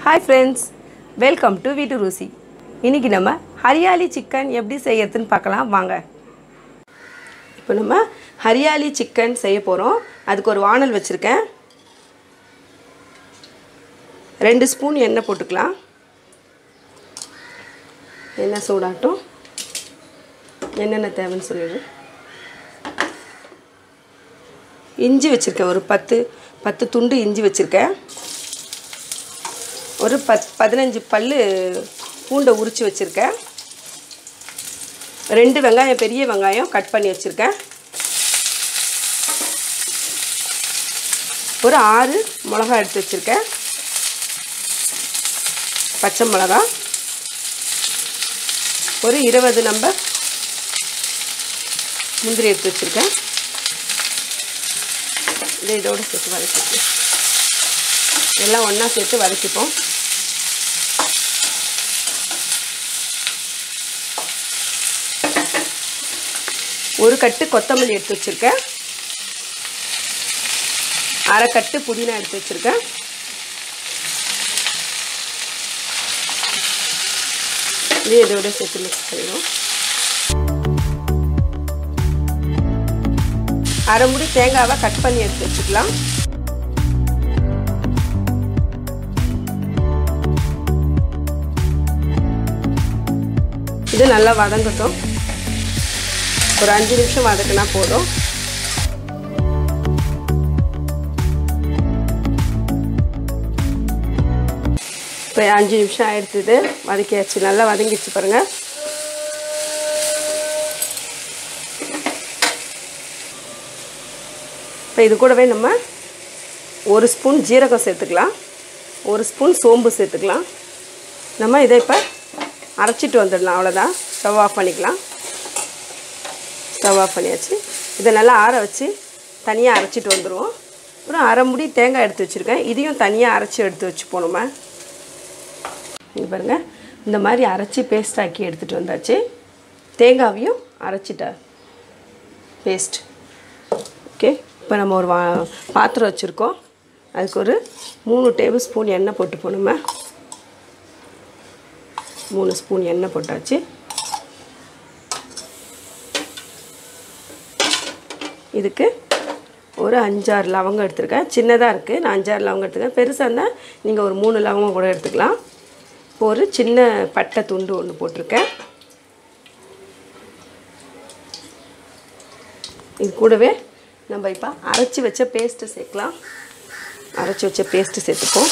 hi friends welcome to வீட்டு ருசி இன்றைக்கி நம்ம ஹரியாலி சிக்கன் எப்படி செய்யறதுன்னு பார்க்கலாம் வாங்க இப்போ நம்ம ஹரியாலி சிக்கன் செய்ய போகிறோம் அதுக்கு ஒரு வானல் வச்சுருக்கேன் ரெண்டு ஸ்பூன் எண்ணெய் போட்டுக்கலாம் எண்ணெய் சூடாட்டும் என்னென்ன தேவைன்னு சொல்லிடு இஞ்சி வச்சுருக்கேன் ஒரு பத்து பத்து துண்டு இஞ்சி வச்சுருக்கேன் ஒரு பத் பதினஞ்சு பல் பூண்டை உரித்து வச்சுருக்கேன் ரெண்டு வெங்காயம் பெரிய வெங்காயம் கட் பண்ணி வச்சுருக்கேன் ஒரு ஆறு மிளகா எடுத்து வச்சுருக்கேன் பச்சை மிளகா ஒரு இருபது நம்பர் முந்திரி எடுத்து வச்சுருக்கேன் இதை இதோடு சேர்த்து வதக்கிட்டு எல்லாம் ஒன்றா சேர்த்து வதக்கிப்போம் ஒரு கட்டு கொத்தமல்லி எடுத்து வச்சுருக்கேன் அரை கட்டு புதினா எடுத்து வச்சுருக்கேன் இது இதோட சேர்த்து மிக்ஸ் பண்ணிடும் அரை முடி தேங்காவை கட் பண்ணி எடுத்து வச்சுக்கலாம் இது நல்லா வதங்கட்டும் ஒரு அஞ்சு நிமிஷம் வதக்கினா போதும் இப்போ அஞ்சு நிமிஷம் ஆயிடுச்சுது வதக்கியாச்சு நல்லா வதங்கிச்சு பாருங்கள் இப்போ இது கூடவே நம்ம ஒரு ஸ்பூன் ஜீரகம் சேர்த்துக்கலாம் ஒரு ஸ்பூன் சோம்பு சேர்த்துக்கலாம் நம்ம இதை இப்போ அரைச்சிட்டு வந்துடலாம் அவ்வளோதான் ஸ்டவ் ஆஃப் பண்ணிக்கலாம் ஸ்டவ் ஆஃப் பண்ணியாச்சு இதை நல்லா ஆற வச்சு தனியாக அரைச்சிட்டு வந்துடுவோம் அப்புறம் அரை முடி தேங்காய் எடுத்து வச்சுருக்கேன் இதையும் தனியாக அரைச்சி எடுத்து வச்சு போகணுமா இது பாருங்கள் இந்த மாதிரி அரைச்சி பேஸ்ட் ஆக்கி எடுத்துகிட்டு வந்தாச்சு தேங்காவையும் அரைச்சிட்டா பேஸ்ட் ஓகே இப்போ நம்ம ஒரு வா பாத்திரம் வச்சுருக்கோம் அதுக்கு ஒரு மூணு டேபிள் ஸ்பூன் எண்ணெய் போட்டு போகணுமா மூணு ஸ்பூன் எண்ணெய் போட்டாச்சு இதுக்கு ஒரு அஞ்சாறு லவங்கம் எடுத்துருக்கேன் சின்னதாக இருக்குது நான் அஞ்சாறு லவங்கம் எடுத்துருக்கேன் பெருசாக இருந்தால் நீங்கள் ஒரு மூணு லவங்கம் கூட எடுத்துக்கலாம் இப்போ ஒரு சின்ன பட்டை துண்டு ஒன்று போட்டிருக்கேன் இது கூடவே நம்ம இப்போ அரைச்சி வச்ச பேஸ்ட்டு சேர்க்கலாம் அரைச்சி வச்ச பேஸ்ட்டு சேர்த்துப்போம்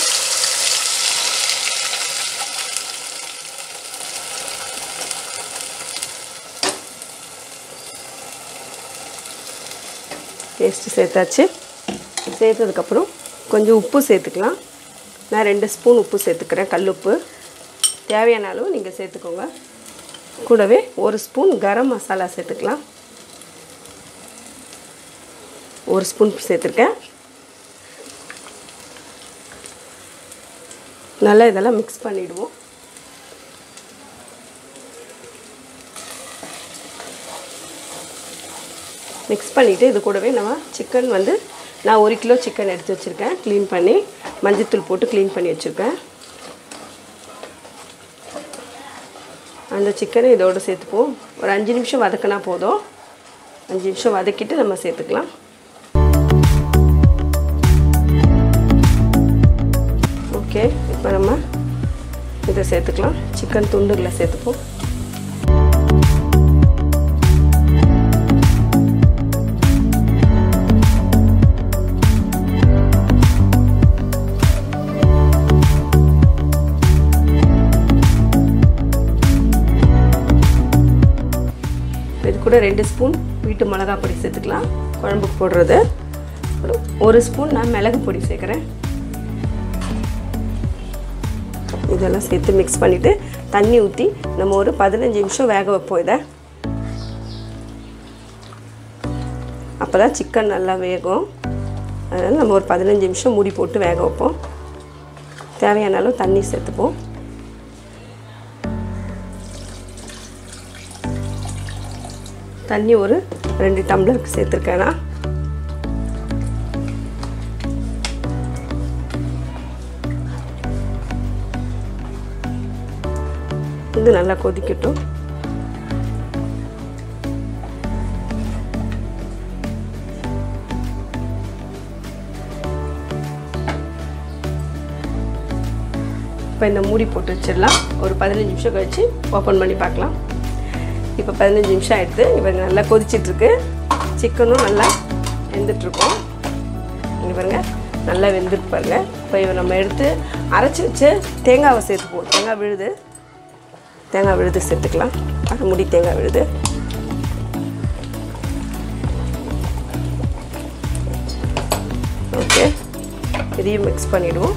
பேஸ்ட்டு சேர்த்தாச்சு சேர்த்ததுக்கப்புறம் கொஞ்சம் உப்பு சேர்த்துக்கலாம் நான் ரெண்டு ஸ்பூன் உப்பு சேர்த்துக்கிறேன் கல் உப்பு தேவையான அளவு நீங்கள் சேர்த்துக்கோங்க கூடவே ஒரு ஸ்பூன் கரம் மசாலா சேர்த்துக்கலாம் ஒரு ஸ்பூன் சேர்த்துருக்கேன் நல்லா இதெல்லாம் மிக்ஸ் பண்ணிவிடுவோம் மிக்ஸ் பண்ணிவிட்டு இது கூடவே நம்ம சிக்கன் வந்து நான் ஒரு கிலோ சிக்கன் எடுத்து வச்சுருக்கேன் க்ளீன் பண்ணி மஞ்சத்தூள் போட்டு க்ளீன் பண்ணி வச்சுருக்கேன் அந்த சிக்கனை இதோடு சேர்த்துப்போம் ஒரு அஞ்சு நிமிஷம் வதக்கினா போதும் அஞ்சு நிமிஷம் வதக்கிட்டு நம்ம சேர்த்துக்கலாம் ஓகே இப்போ நம்ம இதை சேர்த்துக்கலாம் சிக்கன் துண்டுகளை சேர்த்துப்போம் இது கூட ரெண்டு ஸ்பூன் வீட்டு மிளகா பொடி சேர்த்துக்கலாம் குழம்புக்கு போடுறது ஒரு ஸ்பூன் நான் மிளகு பொடி சேர்க்குறேன் இதெல்லாம் சேர்த்து மிக்ஸ் பண்ணிவிட்டு தண்ணி ஊற்றி நம்ம ஒரு பதினஞ்சு நிமிஷம் வேக வைப்போம் இதை அப்போ தான் சிக்கன் நல்லா வேகும் அதனால் நம்ம ஒரு பதினஞ்சு நிமிஷம் மூடி போட்டு வேக வைப்போம் தேவையான அளவு தண்ணி சேர்த்துப்போம் தண்ணி ஒரு ரெண்டு டம்ளருக்கு சேர்த்துருக்கேன்னா இது நல்லா கொதிக்கட்டும் இப்போ இந்த மூடி போட்டு வச்சிடலாம் ஒரு பதினஞ்சு நிமிஷம் கழித்து ஓப்பன் பண்ணி பார்க்கலாம் இப்போ பதினஞ்சு நிமிஷம் ஆகிடுது இப்போ நல்லா கொதிச்சிட்ருக்கு சிக்கனும் நல்லா வெந்துட்டுருக்கோம் இங்கே பாருங்க நல்லா வெந்துட்டு பாருங்க இப்போ இவ நம்ம எடுத்து அரைச்சி வச்சு தேங்காவை சேர்த்துக்குவோம் தேங்காய் விழுது தேங்காய் விழுது சேர்த்துக்கலாம் அரை முடி தேங்காய் விழுது ஓகே இதையும் மிக்ஸ் பண்ணிவிடுவோம்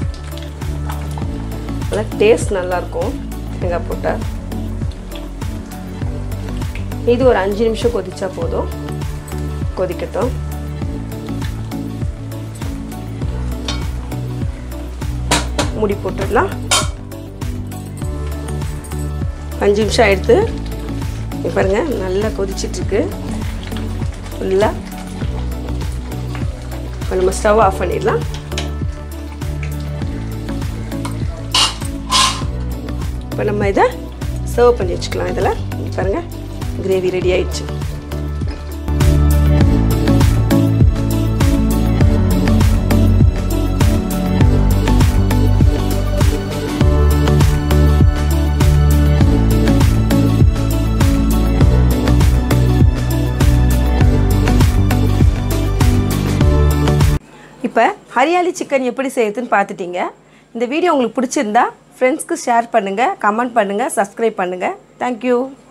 நல்லா டேஸ்ட் நல்லாயிருக்கும் தேங்காய் போட்டால் இது ஒரு அஞ்சு நிமிஷம் கொதிச்சா போதும் கொதிக்கட்டும் மூடி போட்டுடலாம் அஞ்சு நிமிஷம் ஆயிடுத்து இங்க பாருங்க நல்லா கொதிச்சிட்ருக்கு ஃபுல்லாக இப்போ நம்ம ஸ்டவ் ஆஃப் பண்ணிடலாம் இப்போ நம்ம இதை சர்வ் பண்ணி வச்சுக்கலாம் இதில் இங்க பாருங்க கிரேவி ரெடி ஆயிடுச்சு இப்போ ஹரியாலி சிக்கன் எப்படி செய்யுதுன்னு பார்த்துட்டீங்க இந்த வீடியோ உங்களுக்கு பிடிச்சிருந்தா ஃப்ரெண்ட்ஸ்க்கு ஷேர் பண்ணுங்கள் கமெண்ட் பண்ணுங்கள் சப்ஸ்கிரைப் பண்ணுங்கள் தேங்க்யூ